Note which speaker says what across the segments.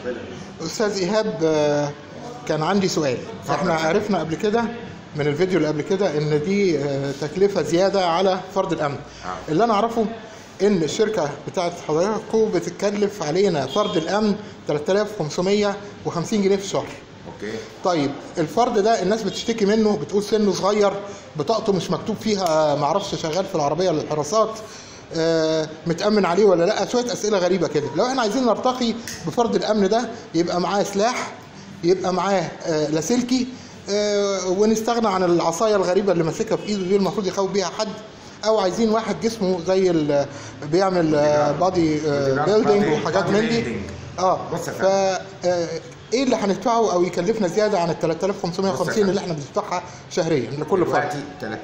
Speaker 1: اتفضل
Speaker 2: استاذ ايهاب آه، كان عندي سؤال احنا عرفنا قبل كده من الفيديو اللي قبل كده ان دي آه، تكلفه زياده على فرد الامن
Speaker 1: آه.
Speaker 2: اللي انا اعرفه ان الشركه بتاعت حضراتكم بتتكلف علينا فرد الامن 3550 جنيه في الشهر
Speaker 1: اوكي
Speaker 2: طيب الفرد ده الناس بتشتكي منه بتقول سنه صغير بطاقته مش مكتوب فيها معرفش شغال في العربيه للحراسات آه، متأمن عليه ولا لا شوية أسئلة غريبة كده لو احنا عايزين نرتقي بفرد الأمن ده يبقى معاه سلاح يبقى معاه آه، لاسلكي آه، ونستغنى عن العصاية الغريبة اللي ماسكها في ايده دي المفروض يخوف بيها حد او عايزين واحد جسمه زي ال- بيعمل بادي بيلدينج وحاجات
Speaker 1: body
Speaker 2: من دي
Speaker 1: building.
Speaker 2: اه
Speaker 1: بص يا
Speaker 2: ف
Speaker 1: فندم.
Speaker 2: آه، ايه اللي هندفعه او يكلفنا زياده عن ال
Speaker 1: بص يا
Speaker 2: 3550
Speaker 1: فندم.
Speaker 2: اللي احنا بندفعها شهريا لكل فرد
Speaker 1: دلوقتي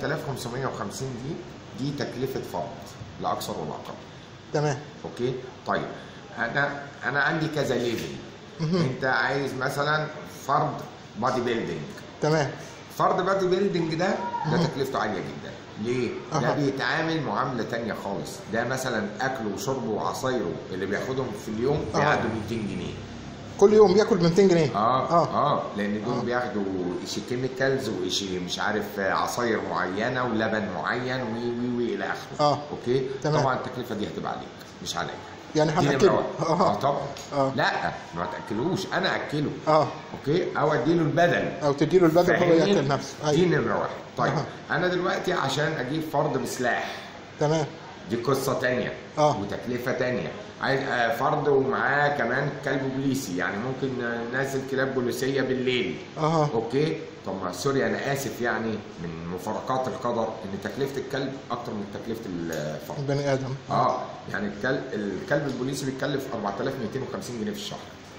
Speaker 1: 3550 دي دي تكلفه فرد لا اكثر ولا اقل
Speaker 2: تمام
Speaker 1: اوكي طيب انا انا عندي كذا ليفل انت عايز مثلا فرد بادي بيلدينج
Speaker 2: تمام
Speaker 1: فرد بادي بيلدينج ده ده تكلفته عاليه جدا ليه؟ ده
Speaker 2: أها.
Speaker 1: بيتعامل معامله تانية خالص ده مثلا اكله وشربه وعصايره اللي بياخدهم في اليوم
Speaker 2: أها.
Speaker 1: بيعدوا 200 جنيه
Speaker 2: كل يوم بياكل ب 200 جنيه
Speaker 1: اه
Speaker 2: اه
Speaker 1: اه لان دول بياخدوا شي كيميكالز وشي مش عارف عصاير معينه ولبن معين وي وي وي الى اخره
Speaker 2: آه.
Speaker 1: اوكي
Speaker 2: تمام.
Speaker 1: طبعا التكلفه دي هتبقى عليك مش عليا
Speaker 2: يعني
Speaker 1: دي نمرة
Speaker 2: هنأكله
Speaker 1: واحد.
Speaker 2: اه
Speaker 1: اه طبعا
Speaker 2: آه.
Speaker 1: لا ما تاكلوش انا اكله
Speaker 2: اه
Speaker 1: اوكي او اديله البدل
Speaker 2: او تديله البدل هو
Speaker 1: فاهمني؟
Speaker 2: ياكل نفسه
Speaker 1: دي
Speaker 2: ايوه
Speaker 1: نمره واحد طيب
Speaker 2: أها.
Speaker 1: انا دلوقتي عشان اجيب فرد بسلاح
Speaker 2: تمام
Speaker 1: دي قصه تانية
Speaker 2: آه.
Speaker 1: وتكلفه تانية عايز آه، فرد ومعاه كمان كلب بوليسي يعني ممكن آه، نازل كلاب بوليسيه بالليل
Speaker 2: اها
Speaker 1: اوكي طب ما سوري انا اسف يعني من مفارقات القدر ان تكلفه الكلب اكتر من تكلفه الفرد
Speaker 2: البني ادم
Speaker 1: اه يعني الكلب الكلب البوليسي بيتكلف 4250 جنيه في الشهر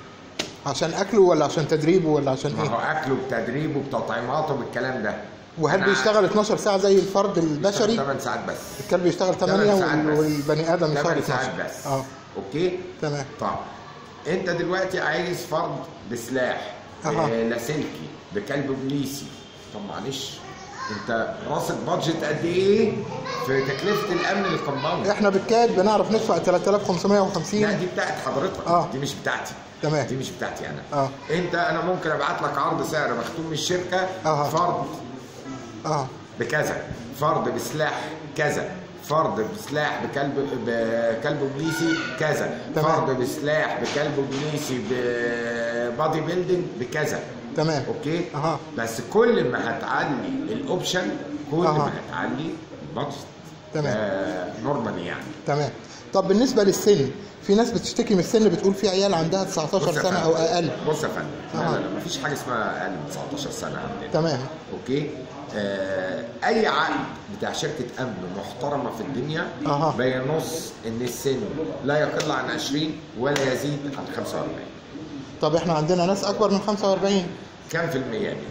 Speaker 2: عشان اكله ولا عشان تدريبه ولا عشان
Speaker 1: ما هو
Speaker 2: ايه
Speaker 1: اكله بتدريبه بتطعيماته بالكلام ده
Speaker 2: وهل
Speaker 1: أنا
Speaker 2: بيشتغل 12 ساعه زي الفرد البشري
Speaker 1: 8 ساعات بس
Speaker 2: الكلب يشتغل 8
Speaker 1: تمن ساعات بس.
Speaker 2: والبني ادم يشتغل
Speaker 1: 8
Speaker 2: 12
Speaker 1: ساعات بس
Speaker 2: اه
Speaker 1: اوكي
Speaker 2: تمام
Speaker 1: طب انت دلوقتي عايز فرد بسلاح
Speaker 2: أها.
Speaker 1: آه، لاسلكي بكلب بوليسي طب معلش انت راسك بادجت قد ايه في تكلفه الامن للكومباوند
Speaker 2: احنا بالكاد بنعرف ندفع 3550
Speaker 1: لا دي بتاعت حضرتك
Speaker 2: آه.
Speaker 1: دي مش بتاعتي
Speaker 2: تمام.
Speaker 1: دي مش بتاعتي انا
Speaker 2: آه.
Speaker 1: انت انا ممكن ابعت لك عرض سعر مختوم من الشركه
Speaker 2: أها.
Speaker 1: فرد
Speaker 2: اه
Speaker 1: بكذا فرد بسلاح كذا فرد بسلاح بكلب بكلب بوليسي كذا
Speaker 2: تمام.
Speaker 1: فرد بسلاح بكلب بوليسي ببادي بيلدينج بكذا
Speaker 2: تمام
Speaker 1: اوكي
Speaker 2: أها.
Speaker 1: بس كل ما هتعلي الاوبشن كل
Speaker 2: أها.
Speaker 1: ما هتعلي البادجت
Speaker 2: تمام.
Speaker 1: نورمالي يعني
Speaker 2: تمام طب بالنسبه للسن في ناس بتشتكي من السن بتقول في عيال عندها 19
Speaker 1: بص يا
Speaker 2: سنه
Speaker 1: فندم.
Speaker 2: او اقل
Speaker 1: بص يا فندم لا
Speaker 2: أها.
Speaker 1: لا لا مفيش حاجه اسمها اقل من 19 سنه عندنا
Speaker 2: تمام
Speaker 1: اوكي آه اي عقد بتاع شركه امن محترمه في الدنيا
Speaker 2: أها.
Speaker 1: بينص ان السن لا يقل عن 20 ولا يزيد عن 45
Speaker 2: طب احنا عندنا ناس اكبر من 45
Speaker 1: كام في المية دي؟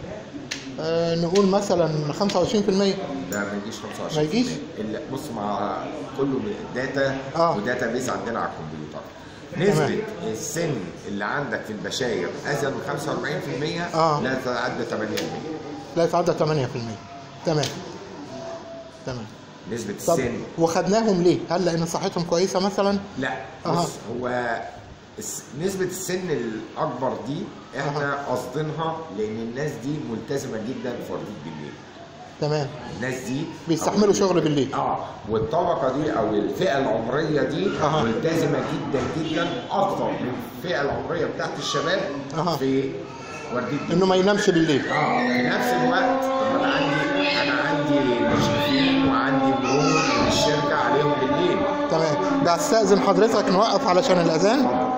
Speaker 2: آه نقول مثلا 25%
Speaker 1: ده ما يجيش 25
Speaker 2: ما يجيش؟
Speaker 1: الا بص مع كله من الداتا
Speaker 2: آه.
Speaker 1: وداتا بيز عندنا على الكمبيوتر
Speaker 2: تمام.
Speaker 1: نسبة السن اللي عندك في البشاير أزيد من 45%
Speaker 2: آه.
Speaker 1: لا تتعدى 8%
Speaker 2: لا يتعدى 8% تمام تمام
Speaker 1: نسبة
Speaker 2: طب
Speaker 1: السن
Speaker 2: وخدناهم ليه؟ هل لان صحتهم كويسه مثلا؟
Speaker 1: لا
Speaker 2: أها.
Speaker 1: بص هو الس- نسبة السن الأكبر دي احنا قاصدينها لأن الناس دي ملتزمة جدا في وردية بالليل
Speaker 2: تمام
Speaker 1: الناس دي
Speaker 2: بيستحملوا
Speaker 1: أو-
Speaker 2: شغل بالليل
Speaker 1: اه والطبقة دي أو الفئة العمرية دي
Speaker 2: أها.
Speaker 1: ملتزمة جدا جدا أكتر من الفئة العمرية بتاعت الشباب
Speaker 2: أها.
Speaker 1: في وردية بالليل
Speaker 2: انه ما ينامش بالليل
Speaker 1: اه في نفس الوقت طب انا عندي انا عندي مشرفين وعندي مرور من الشركه عليهم بالليل
Speaker 2: تمام بستأذن حضرتك نوقف علشان الاذان